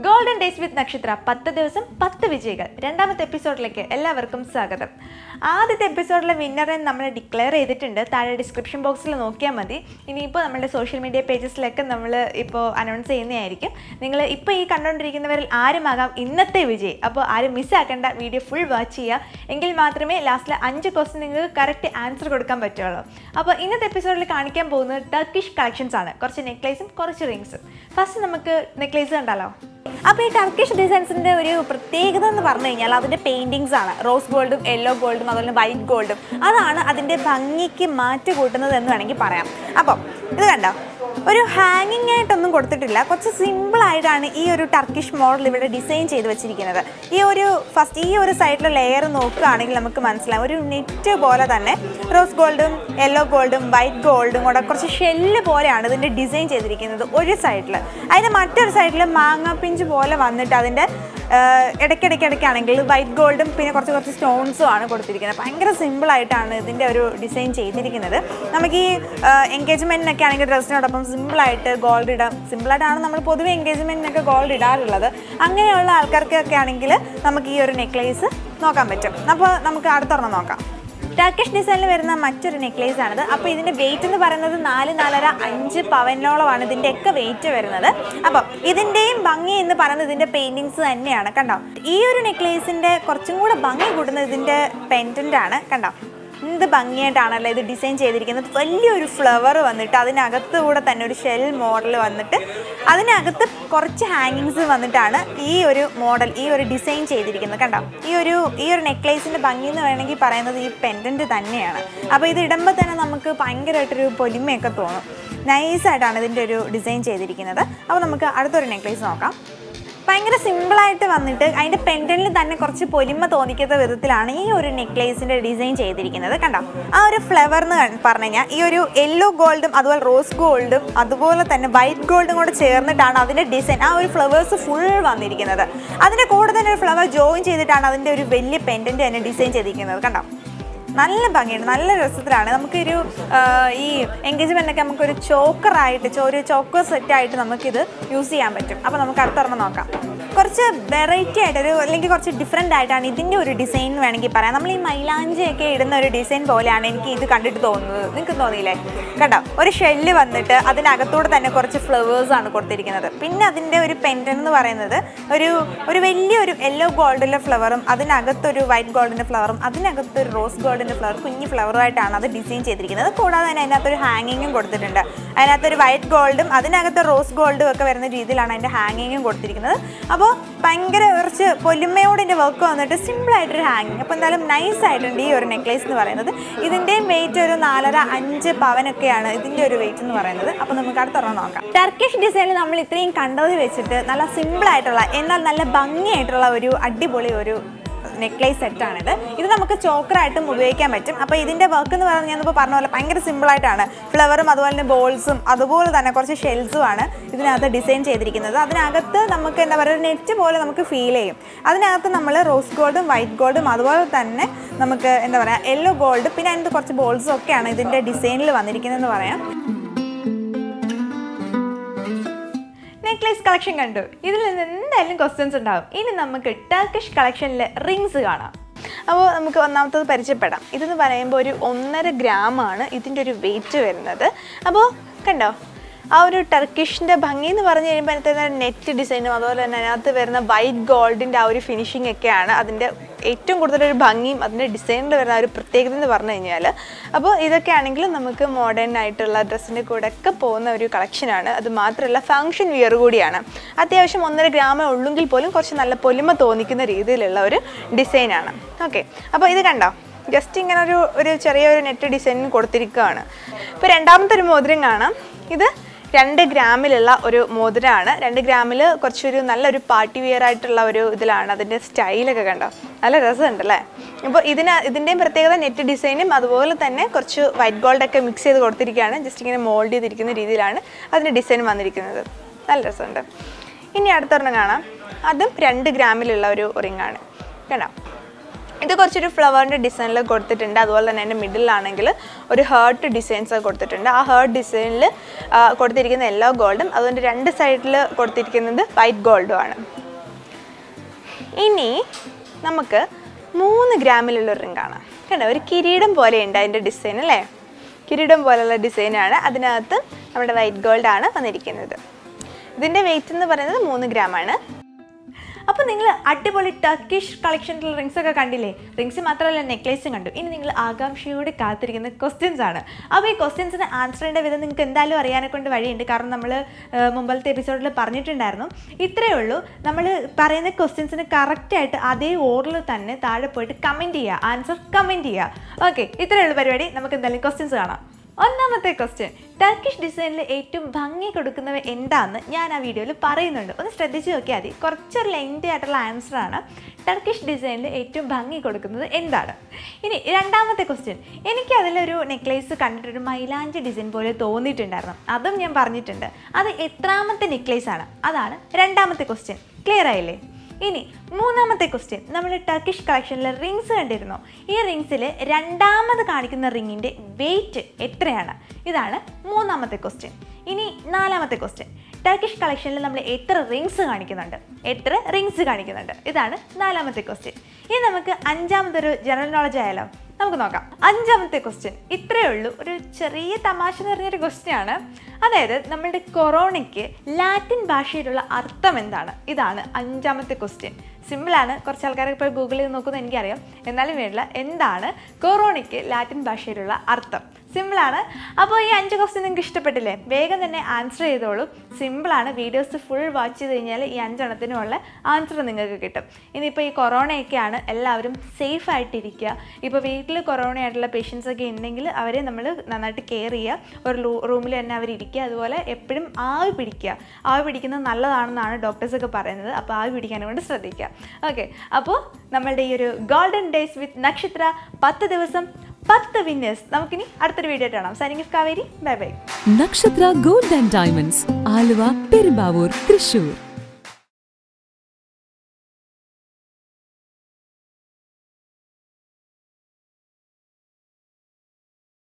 golden days വിത്ത് നക്ഷത്ര പത്ത് ദിവസം പത്ത് വിജയികൾ രണ്ടാമത്തെ എപ്പിസോഡിലേക്ക് എല്ലാവർക്കും സ്വാഗതം ആദ്യത്തെ എപ്പിസോഡിലെ വിന്നറെ നമ്മൾ ഡിക്ലെയർ ചെയ്തിട്ടുണ്ട് താഴെ ഡിസ്ക്രിപ്ഷൻ ബോക്സിൽ നോക്കിയാൽ മതി ഇനിയിപ്പോൾ നമ്മുടെ സോഷ്യൽ മീഡിയ പേജസിലൊക്കെ നമ്മൾ ഇപ്പോൾ അനൗൺസ് ചെയ്യുന്നതായിരിക്കും നിങ്ങൾ ഇപ്പോൾ ഈ കണ്ടുകൊണ്ടിരിക്കുന്നവരിൽ ആരുമാകാം ഇന്നത്തെ വിജയി അപ്പോൾ ആരും മിസ്സാക്കേണ്ട വീഡിയോ ഫുൾ വാച്ച് ചെയ്യുക എങ്കിൽ മാത്രമേ ലാസ്റ്റിലെ അഞ്ച് ക്വസ്റ്റ്യൻ നിങ്ങൾക്ക് കറക്റ്റ് ആൻസർ കൊടുക്കാൻ പറ്റുള്ളൂ അപ്പോൾ ഇന്നത്തെ എപ്പിസോഡിൽ കാണിക്കാൻ പോകുന്നത് ടർക്കിഷ് കളക്ഷൻസ് ആണ് കുറച്ച് നെക്ലേസും കുറച്ച് റിങ്സും ഫസ്റ്റ് നമുക്ക് നെക്ലേസ് കണ്ടാലോ അപ്പോൾ ഈ ടർക്കിഷ് ഡിസൈൻസിൻ്റെ ഒരു പ്രത്യേകത എന്ന് പറഞ്ഞു കഴിഞ്ഞാൽ അതിൻ്റെ പെയിൻറ്റിങ്സ് ആണ് റോസ് ഗോൾഡും യെല്ലോ ഗോൾഡും അതുപോലെ വൈറ്റ് ഗോൾഡും അതാണ് അതിൻ്റെ ഭംഗിക്ക് മാറ്റ് കൂട്ടുന്നത് എന്ന് വേണമെങ്കിൽ പറയാം അപ്പം ഇത് കണ്ടോ ഒരു ഹാങ്ങിങ് ആയിട്ടൊന്നും കൊടുത്തിട്ടില്ല കുറച്ച് സിമ്പിൾ ആയിട്ടാണ് ഈ ഒരു ടർക്കിഷ് മോഡൽ ഇവിടെ ഡിസൈൻ ചെയ്ത് വെച്ചിരിക്കുന്നത് ഈ ഒരു ഫസ്റ്റ് ഈ ഒരു സൈഡിലെ ലെയർ നോക്കുകയാണെങ്കിൽ നമുക്ക് മനസ്സിലാവും ഒരു നെറ്റ് പോലെ തന്നെ റോസ് ഗോൾഡും യെല്ലോ ഗോൾഡും വൈറ്റ് ഗോൾഡും കൂടെ കുറച്ച് ഷെല്ല് പോലെയാണ് ഇതിൻ്റെ ഡിസൈൻ ചെയ്തിരിക്കുന്നത് ഒരു സൈഡിൽ അതിൻ്റെ മറ്റൊരു സൈഡിൽ മാങ്ങ പിഞ്ച് പോലെ വന്നിട്ട് അതിൻ്റെ ഇടയ്ക്കിടയ്ക്കിടയ്ക്കാണെങ്കിൽ വൈറ്റ് ഗോൾഡും പിന്നെ കുറച്ച് കുറച്ച് സ്റ്റോൺസും ആണ് കൊടുത്തിരിക്കുന്നത് ഭയങ്കര സിമ്പിളായിട്ടാണ് ഇതിൻ്റെ ഒരു ഡിസൈൻ ചെയ്തിരിക്കുന്നത് നമുക്ക് ഈ എൻഗേജ്മെൻറ്റിനൊക്കെ ആണെങ്കിൽ ഡ്രസ്സിനോടൊപ്പം സിമ്പിളായിട്ട് ഗോൾഡ് ഇടാം സിമ്പിളായിട്ടാണ് നമ്മൾ പൊതുവെ എൻഗേജ്മെൻറ്റിനൊക്കെ ഗോൾഡ് ഇടാറുള്ളത് അങ്ങനെയുള്ള ആൾക്കാർക്കൊക്കെ ആണെങ്കിൽ നമുക്ക് ഈ ഒരു നെക്ലേസ് നോക്കാൻ പറ്റും അപ്പോൾ നമുക്ക് അടുത്തൊരെണ്ണം നോക്കാം ടർക്കിഷ് ഡിസൈനിൽ വരുന്ന മറ്റൊരു നെക്ലേസ് ആണിത് അപ്പോൾ ഇതിൻ്റെ വെയിറ്റ് എന്ന് പറയുന്നത് നാല് നാലര അഞ്ച് പവനോളമാണ് ഇതിൻ്റെ ഒക്കെ വെയിറ്റ് വരുന്നത് അപ്പം ഇതിൻ്റെയും ഭംഗി എന്ന് പറയുന്നത് ഇതിൻ്റെ പെയിൻറ്റിങ്സ് തന്നെയാണ് കണ്ടോ ഈ ഒരു നെക്ലേസിൻ്റെ കുറച്ചും കൂടെ ഭംഗി കൂടുന്നത് ഇതിൻ്റെ പെൻറ്റൻ്റ് ആണ് കണ്ടോ എന്ത് ഭംഗിയായിട്ടാണല്ലോ ഇത് ഡിസൈൻ ചെയ്തിരിക്കുന്നത് വലിയൊരു ഫ്ലവർ വന്നിട്ട് അതിനകത്ത് കൂടെ തന്നെ ഒരു ഷെൽ മോഡൽ വന്നിട്ട് അതിനകത്ത് കുറച്ച് ഹാങ്ങിങ്സ് വന്നിട്ടാണ് ഈ ഒരു മോഡൽ ഈ ഒരു ഡിസൈൻ ചെയ്തിരിക്കുന്നത് കണ്ടോ ഈ ഒരു ഈ ഒരു നെക്ലേസിൻ്റെ ഭംഗി എന്ന് വേണമെങ്കിൽ പറയുന്നത് ഈ പെൻഡൻറ്റ് തന്നെയാണ് അപ്പോൾ ഇത് ഇടുമ്പോൾ തന്നെ നമുക്ക് ഭയങ്കരമായിട്ടൊരു പൊലിമയൊക്കെ തോന്നും നൈസായിട്ടാണ് ഇതിൻ്റെ ഒരു ഡിസൈൻ ചെയ്തിരിക്കുന്നത് അപ്പോൾ നമുക്ക് അടുത്തൊരു നെക്ലേസ് നോക്കാം ഭയങ്കര സിമ്പിളായിട്ട് വന്നിട്ട് അതിൻ്റെ പെൻഡലിൽ തന്നെ കുറച്ച് പൊലിമ തോന്നിക്കുന്ന വിധത്തിലാണ് ഈ ഒരു നെക്ലേസിൻ്റെ ഡിസൈൻ ചെയ്തിരിക്കുന്നത് കണ്ടോ ആ ഒരു ഫ്ലവർ എന്ന് പറഞ്ഞു കഴിഞ്ഞാൽ ഈ ഒരു യെല്ലോ ഗോൾഡും അതുപോലെ റോസ് ഗോൾഡും അതുപോലെ തന്നെ വൈറ്റ് ഗോൾഡും കൂടെ ചേർന്നിട്ടാണ് അതിൻ്റെ ഡിസൈൻ ആ ഒരു ഫ്ലവേഴ്സ് ഫുൾ വന്നിരിക്കുന്നത് അതിൻ്റെ കൂടെ തന്നെ ഒരു ഫ്ലവർ ജോയിൻ ചെയ്തിട്ടാണ് അതിൻ്റെ ഒരു വലിയ പെൻഡൻറ്റ് തന്നെ ഡിസൈൻ ചെയ്തിരിക്കുന്നത് കണ്ടോ നല്ല ഭംഗിയുണ്ട് നല്ല രസത്തിലാണ് നമുക്കൊരു ആ, ഈ എൻഗേജ്മെൻറ്റൊക്കെ നമുക്കൊരു ചോക്കറായിട്ട് ചോ- ഒരു ചോക്കർ സെറ്റായിട്ട് നമുക്കിത് യൂസ് ചെയ്യാൻ പറ്റും അപ്പോൾ നമുക്ക് അടുത്തൊരെണ്ണം നോക്കാം കുറച്ച് വെറൈറ്റി ആയിട്ട് ഒരു അല്ലെങ്കിൽ കുറച്ച് ഡിഫറെൻ്റ് ആയിട്ടാണ് ഇതിൻ്റെ ഒരു ഡിസൈൻ എന്ന് വേണമെങ്കിൽ പറയാം നമ്മൾ ഈ മൈലാഞ്ചിയൊക്കെ ഇടുന്ന ഒരു ഡിസൈൻ പോലെയാണ് എനിക്ക് ഇത് കണ്ടിട്ട് തോന്നുന്നത് നിങ്ങൾക്ക് തോന്നിയില്ലേ കണ്ടോ ഒരു ഷെല്ല് വന്നിട്ട് അതിനകത്തൂടെ തന്നെ കുറച്ച് ഫ്ലവേഴ്സ് ആണ് കൊടുത്തിരിക്കുന്നത് പിന്നെ അതിൻ്റെ ഒരു പെൻറ്റൻ എന്ന് പറയുന്നത് ഒരു ഒരു വലിയൊരു യെല്ലോ ഗോൾഡിൻ്റെ ഫ്ലവറും അതിനകത്തൊരു വൈറ്റ് ഗോൾഡിൻ്റെ ഫ്ലവറും അതിനകത്തൊരു റോസ് ഗോൾഡിൻ്റെ ഫ്ലവർ കുഞ്ഞു ഫ്ലവറുമായിട്ടാണ് അത് ഡിസൈൻ ചെയ്തിരിക്കുന്നത് കൂടാതെ തന്നെ അതിനകത്തൊരു ഹാങ്ങിങ്ങും കൊടുത്തിട്ടുണ്ട് അതിനകത്തൊരു വൈറ്റ് ഗോൾഡും അതിനകത്ത് റോസ് ഗോൾഡും ഒക്കെ വരുന്ന രീതിയിലാണ് അതിൻ്റെ ഹാങ്ങിങ്ങും കൊടുത്തിരിക്കുന്നത് അപ്പോൾ ഭയങ്കര കുറച്ച് പൊലിമയോടെ ഇതിൻ്റെ വർക്ക് വന്നിട്ട് സിമ്പിളായിട്ടൊരു ഹാങ്ങിങ് അപ്പോൾ എന്തായാലും നൈസ് ആയിട്ടുണ്ട് ഈ ഒരു നെക്ലേസ് എന്ന് പറയുന്നത് ഇതിൻ്റെയും വെയിറ്റ് ഒരു നാലര അഞ്ച് പവനൊക്കെയാണ് ഇതിൻ്റെ ഒരു വെയിറ്റ് എന്ന് പറയുന്നത് അപ്പോൾ നമുക്ക് അടുത്തൊരെണ്ണം നോക്കാം ടർക്കിഷ് ഡിസൈനിൽ നമ്മൾ ഇത്രയും കണ്ടത് വെച്ചിട്ട് നല്ല സിമ്പിളായിട്ടുള്ള എന്നാൽ നല്ല ഭംഗിയായിട്ടുള്ള ഒരു അടിപൊളി ഒരു നെക്ലേസ് സെറ്റാണിത് ഇത് നമുക്ക് ചോക്കറായിട്ടും ഉപയോഗിക്കാൻ പറ്റും അപ്പോൾ ഇതിൻ്റെ വർക്ക് എന്ന് പറഞ്ഞാൽ ഞാനിപ്പോൾ പറഞ്ഞ പോലെ ഭയങ്കര സിമ്പിളായിട്ടാണ് ഫ്ലവറും അതുപോലെ തന്നെ ബോൾസും അതുപോലെ തന്നെ കുറച്ച് ഷെൽസും ആണ് ഇതിനകത്ത് ഡിസൈൻ ചെയ്തിരിക്കുന്നത് അതിനകത്ത് നമുക്ക് എന്താ പറയുക ഒരു നെറ്റ് പോലെ നമുക്ക് ഫീൽ ചെയ്യും അതിനകത്ത് നമ്മൾ റോസ് ഗോൾഡും വൈറ്റ് ഗോൾഡും അതുപോലെ തന്നെ നമുക്ക് എന്താ പറയുക യെല്ലോ ഗോൾഡ് പിന്നെ അതിനകത്ത് കുറച്ച് ബോൾസും ഒക്കെയാണ് ഇതിൻ്റെ ഡിസൈനിൽ വന്നിരിക്കുന്നതെന്ന് പറയാം നെക്ലേസ് കളക്ഷൻ കണ്ടു ഇതിൽ നിന്ന് എന്തായാലും ക്വസ്റ്റ്യൻസ് ഉണ്ടാവും ഇനി നമുക്ക് ടർക്കിഷ് കളക്ഷനിലെ റിങ്സ് കാണാം അപ്പോൾ നമുക്ക് ഒന്നാമത്തത് പരിചയപ്പെടാം ഇതെന്ന് പറയുമ്പോൾ ഒരു ഒന്നര ഗ്രാമാണ് ഇതിൻ്റെ ഒരു വെയിറ്റ് വരുന്നത് അപ്പോൾ കണ്ടോ ആ ഒരു ടർക്കിഷിൻ്റെ ഭംഗി എന്ന് പറഞ്ഞു കഴിയുമ്പോൾ അതിനകത്ത് നെറ്റ് ഡിസൈനും അതുപോലെ തന്നെ അതിനകത്ത് വരുന്ന വൈറ്റ് ഗോൾഡിൻ്റെ ആ ഒരു ഫിനിഷിംഗ് ഒക്കെയാണ് അതിൻ്റെ ഏറ്റവും കൂടുതലൊരു ഭംഗിയും അതിൻ്റെ ഡിസൈനിൽ വരുന്ന ആ ഒരു പ്രത്യേകത എന്ന് പറഞ്ഞു കഴിഞ്ഞാൽ അപ്പോൾ ഇതൊക്കെ ആണെങ്കിലും നമുക്ക് മോഡേൺ ആയിട്ടുള്ള ഡ്രസ്സിൻ്റെ കൂടെ ഒക്കെ പോകുന്ന ഒരു കളക്ഷനാണ് അത് മാത്രമല്ല ഫങ്ഷൻ വിയർ കൂടിയാണ് അത്യാവശ്യം ഒന്നര ഗ്രാമേ ഉള്ളെങ്കിൽ പോലും കുറച്ച് നല്ല പൊലിമ തോന്നിക്കുന്ന രീതിയിലുള്ള ഒരു ഡിസൈനാണ് ഓക്കെ അപ്പോൾ ഇത് കണ്ടോ ജസ്റ്റ് ഇങ്ങനെ ഒരു ഒരു ചെറിയൊരു നെറ്റ് ഡിസൈൻ കൊടുത്തിരിക്കുകയാണ് ഇപ്പോൾ രണ്ടാമത്തെ ഒരു മോതിരം കാണാം ഇത് രണ്ട് ഗ്രാമിലുള്ള ഒരു മോതിരമാണ് രണ്ട് ഗ്രാമിൽ കുറച്ചൊരു നല്ലൊരു പാർട്ടി വെയർ ആയിട്ടുള്ള ഒരു ഇതിലാണ് അതിൻ്റെ സ്റ്റൈലൊക്കെ കണ്ടോ നല്ല രസമുണ്ടല്ലേ അപ്പോൾ ഇതിന് ഇതിൻ്റെയും പ്രത്യേകത നെറ്റ് ഡിസൈനും അതുപോലെ തന്നെ കുറച്ച് വൈറ്റ് ഗോൾഡൊക്കെ മിക്സ് ചെയ്ത് കൊടുത്തിരിക്കുകയാണ് ജസ്റ്റ് ഇങ്ങനെ മോൾഡ് ചെയ്തിരിക്കുന്ന രീതിയിലാണ് അതിൻ്റെ ഡിസൈൻ വന്നിരിക്കുന്നത് നല്ല രസമുണ്ട് ഇനി അടുത്തൊരെണ്ണം കാണാം അതും രണ്ട് ഗ്രാമിലുള്ള ഒരു റിങ്ങാണ് കണ്ടോ ഇത് കുറച്ചൊരു ഫ്ലവറിൻ്റെ ഡിസൈനിൽ കൊടുത്തിട്ടുണ്ട് അതുപോലെ തന്നെ എൻ്റെ മിഡിലാണെങ്കിൽ ഒരു ഹേർട്ട് ഡിസൈൻസ് കൊടുത്തിട്ടുണ്ട് ആ ഹേർട്ട് ഡിസൈനിൽ കൊടുത്തിരിക്കുന്ന യെല്ലോ ഗോൾഡും അതുകൊണ്ട് രണ്ട് സൈഡിൽ കൊടുത്തിരിക്കുന്നത് വൈറ്റ് ഗോൾഡും ആണ് ഇനി നമുക്ക് മൂന്ന് ഗ്രാമിലുള്ള ഒരു റിംഗ് കാണാം കണ്ടോ ഒരു കിരീടം പോലെയുണ്ട് അതിൻ്റെ ഡിസൈൻ അല്ലേ കിരീടം പോലെയുള്ള ഡിസൈനാണ് അതിനകത്ത് നമ്മുടെ വൈറ്റ് ഗോൾഡ് ആണ് വന്നിരിക്കുന്നത് ഇതിൻ്റെ വെയിറ്റ് എന്ന് പറയുന്നത് മൂന്ന് ഗ്രാമാണ് അപ്പോൾ നിങ്ങൾ അടിപൊളി ടർക്കിഷ് കളക്ഷനിലുള്ള റിങ്സ് ഒക്കെ കണ്ടില്ലേ റിങ്സ് മാത്രമല്ല നെക്ലേസും കണ്ടു ഇനി നിങ്ങൾ ആകാംക്ഷയോടെ കാത്തിരിക്കുന്ന ക്വസ്റ്റ്യൻസ് ആണ് അപ്പോൾ ഈ ക്വസ്റ്റ്യൻസിന് ആൻസർ ചെയ്യേണ്ട വിധം നിങ്ങൾക്ക് എന്തായാലും അറിയാനെ കൊണ്ട് വഴിയുണ്ട് കാരണം നമ്മൾ മുമ്പത്തെ എപ്പിസോഡിൽ പറഞ്ഞിട്ടുണ്ടായിരുന്നു ഇത്രയേ ഉള്ളൂ നമ്മൾ പറയുന്ന ക്വസ്റ്റ്യൻസിന് കറക്റ്റായിട്ട് അതേ ഓർഡറിൽ തന്നെ താഴെ പോയിട്ട് കമൻറ്റ് ചെയ്യുക ആൻസർ കമൻറ്റ് ചെയ്യുക ഓക്കെ ഇത്രയേ ഉള്ളൂ പരിപാടി നമുക്ക് എന്തായാലും ക്വസ്റ്റ്യൻസ് കാണാം ഒന്നാമത്തെ ക്വസ്റ്റ്യൻ ടർക്കിഷ് ഡിസൈനിൽ ഏറ്റവും ഭംഗി കൊടുക്കുന്നവ എന്താന്ന് ഞാൻ ആ വീഡിയോയിൽ പറയുന്നുണ്ട് ഒന്ന് ശ്രദ്ധിച്ച് നോക്കിയാൽ മതി കുറച്ചൊരു ലെങ്തി ആയിട്ടുള്ള ആൻസർ ആണ് ടർക്കിഷ് ഡിസൈനിൽ ഏറ്റവും ഭംഗി കൊടുക്കുന്നത് എന്താണ് ഇനി രണ്ടാമത്തെ ക്വസ്റ്റ്യൻ എനിക്ക് അതിലൊരു നെക്ലേസ് കണ്ടിട്ടൊരു മൈലാഞ്ചി ഡിസൈൻ പോലെ തോന്നിയിട്ടുണ്ടായിരുന്നു അതും ഞാൻ പറഞ്ഞിട്ടുണ്ട് അത് എത്രാമത്തെ നെക്ലേസ് ആണ് അതാണ് രണ്ടാമത്തെ ക്വസ്റ്റ്യൻ ക്ലിയർ ആയില്ലേ ഇനി മൂന്നാമത്തെ ക്വസ്റ്റ്യൻ നമ്മൾ ടർക്കിഷ് കളക്ഷനിലെ റിങ്സ് കണ്ടിരുന്നു ഈ റിങ്സിൽ രണ്ടാമത് കാണിക്കുന്ന റിങ്ങിൻ്റെ വെയിറ്റ് എത്രയാണ് ഇതാണ് മൂന്നാമത്തെ ക്വസ്റ്റ്യൻ ഇനി നാലാമത്തെ ക്വസ്റ്റ്യൻ ടർക്കിഷ് കളക്ഷനിൽ നമ്മൾ എത്ര റിങ്സ് കാണിക്കുന്നുണ്ട് എത്ര റിങ്സ് കാണിക്കുന്നുണ്ട് ഇതാണ് നാലാമത്തെ ക്വസ്റ്റ്യൻ ഇനി നമുക്ക് അഞ്ചാമതൊരു ജനറൽ നോളജ് ആയാലോ നമുക്ക് നോക്കാം അഞ്ചാമത്തെ ക്വസ്റ്റ്യൻ ഇത്രയേ ഉള്ളൂ ഒരു ചെറിയ തമാശ നിറഞ്ഞൊരു ക്വസ്റ്റ്യൻ ആണ് അതായത് നമ്മളുടെ കൊറോണയ്ക്ക് ലാറ്റിൻ ഭാഷയിലുള്ള അർത്ഥം എന്താണ് ഇതാണ് അഞ്ചാമത്തെ ക്വസ്റ്റ്യൻ സിമ്പിളാണ് കുറച്ച് ആൾക്കാരൊക്കെ ഇപ്പോൾ ഗൂഗിൾ ചെയ്ത് നോക്കുന്നത് എനിക്കറിയാം എന്നാലും വേണ്ടില്ല എന്താണ് കൊറോണയ്ക്ക് ലാറ്റിൻ ഭാഷയിലുള്ള അർത്ഥം സിമ്പിളാണ് അപ്പോൾ ഈ അഞ്ച് ക്വസ്റ്റ്യൻ നിങ്ങൾക്ക് ഇഷ്ടപ്പെട്ടില്ലേ വേഗം തന്നെ ആൻസർ ചെയ്തോളൂ സിമ്പിളാണ് വീഡിയോസ് ഫുൾ വാച്ച് ചെയ്ത് കഴിഞ്ഞാൽ ഈ അഞ്ചെണ്ണത്തിനുമുള്ള ആൻസർ നിങ്ങൾക്ക് കിട്ടും ഇനിയിപ്പോൾ ഈ കൊറോണയൊക്കെയാണ് എല്ലാവരും സേഫ് ആയിട്ടിരിക്കുക ഇപ്പോൾ വീട്ടിൽ കൊറോണ ആയിട്ടുള്ള പേഷ്യൻസ് ഒക്കെ ഉണ്ടെങ്കിൽ അവരെ നമ്മൾ നന്നായിട്ട് കെയർ ചെയ്യുക ഒരു റൂമിൽ തന്നെ അവർ ഇരിക്കുക അതുപോലെ എപ്പോഴും ആവി പിടിക്കുക ആവി പിടിക്കുന്നത് നല്ലതാണെന്നാണ് ഡോക്ടേഴ്സൊക്കെ പറയുന്നത് അപ്പോൾ ആവി പിടിക്കാൻ കൊണ്ട് ശ്രദ്ധിക്കുക ഓക്കെ അപ്പോൾ നമ്മളുടെ ഈ ഒരു ഗോൾഡൻ ഡേയ്സ് വിത്ത് നക്ഷത്ര പത്ത് ദിവസം പത്ത് വിന്നേഴ്സ് നമുക്കിനി അടുത്തൊരു വീഡിയോ കാണാം signing Kaveri bye bye Nakshatra gold and diamonds Aluva Perumbavoor Thrissur